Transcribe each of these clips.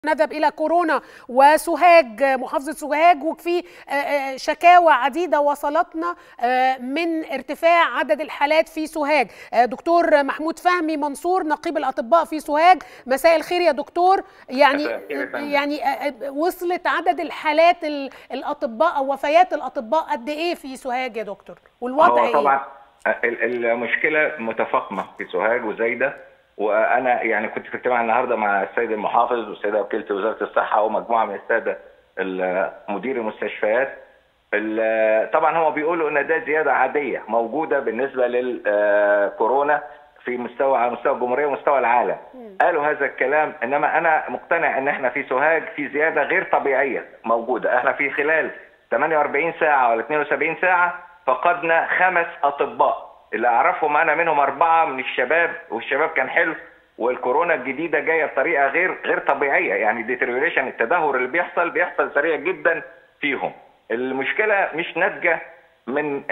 نذهب الى كورونا وسوهاج محافظه سوهاج وفي شكاوى عديده وصلتنا من ارتفاع عدد الحالات في سوهاج دكتور محمود فهمي منصور نقيب الاطباء في سوهاج مساء الخير يا دكتور يعني يعني وصلت عدد الحالات الاطباء او وفيات الاطباء قد ايه في سوهاج يا دكتور والوضع ايه طبعا المشكله متفاقمه في سوهاج وزايده وانا يعني كنت في اجتماع النهارده مع السيد المحافظ والسيده وكيله وزاره الصحه ومجموعه من الساده مدير المستشفيات طبعا هم بيقولوا ان ده زياده عاديه موجوده بالنسبه للكورونا في مستوى على مستوى الجمهوريه ومستوى العالم قالوا هذا الكلام انما انا مقتنع ان احنا في سوهاج في زياده غير طبيعيه موجوده احنا في خلال 48 ساعه ولا 72 ساعه فقدنا خمس اطباء اللي اعرفهم انا منهم اربعه من الشباب والشباب كان حلو والكورونا الجديده جايه بطريقه غير غير طبيعيه يعني ديتريوريشن التدهور اللي بيحصل بيحصل سريع جدا فيهم المشكله مش ناتجه من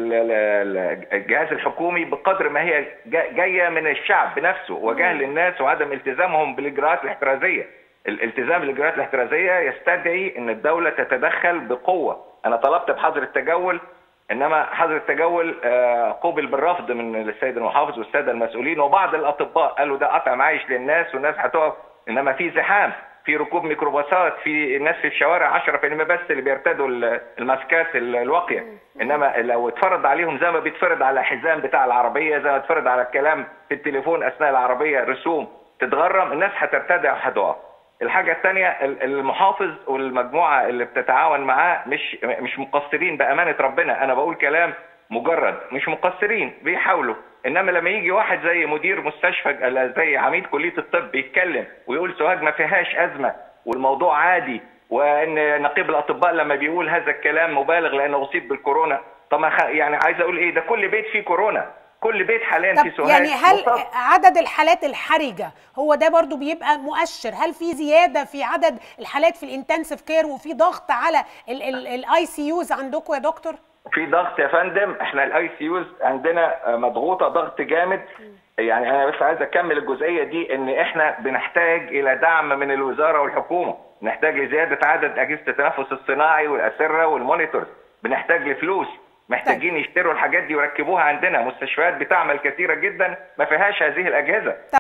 الجهاز الحكومي بقدر ما هي جايه من الشعب بنفسه وجهل الناس وعدم التزامهم بالاجراءات الاحترازيه الالتزام بالاجراءات الاحترازيه يستدعي ان الدوله تتدخل بقوه انا طلبت بحظر التجول انما حظر التجول قوبل بالرفض من السيد المحافظ والساده المسؤولين وبعض الاطباء قالوا ده قطع معيش للناس والناس هتقف انما في زحام في ركوب ميكروباصات في ناس في الشوارع 10% بس اللي بيرتدوا الماسكات الواقيه انما لو اتفرض عليهم زي ما بيتفرض على الحزام بتاع العربيه زي ما اتفرض على الكلام في التليفون اثناء العربيه رسوم تتغرم الناس هترتدع وهتقف الحاجة الثانية المحافظ والمجموعة اللي بتتعاون معاه مش مش مقصرين بأمانة ربنا، أنا بقول كلام مجرد مش مقصرين بيحاولوا، إنما لما يجي واحد زي مدير مستشفى زي عميد كلية الطب يتكلم ويقول سوهاج ما فيهاش أزمة والموضوع عادي وإن نقيب الأطباء لما بيقول هذا الكلام مبالغ لأنه أصيب بالكورونا، طب يعني عايز أقول إيه ده كل بيت فيه كورونا، كل بيت حاليا في سوهاج يعني هل مصاب. عدد الحالات الحرجه هو ده برضو بيبقى مؤشر هل في زياده في عدد الحالات في الانتنسيف كير وفي ضغط على الاي سي يوز عندكم يا دكتور في ضغط يا فندم احنا الاي سي يوز عندنا مضغوطه ضغط جامد يعني انا بس عايز اكمل الجزئيه دي ان احنا بنحتاج الى دعم من الوزاره والحكومه نحتاج لزياده عدد اجهزه التنفس الصناعي والاسره والمونيتورز بنحتاج لفلوس محتاجين طيب. يشتروا الحاجات دي ويركبوها عندنا مستشفيات بتعمل كثيره جدا ما فيهاش هذه الاجهزه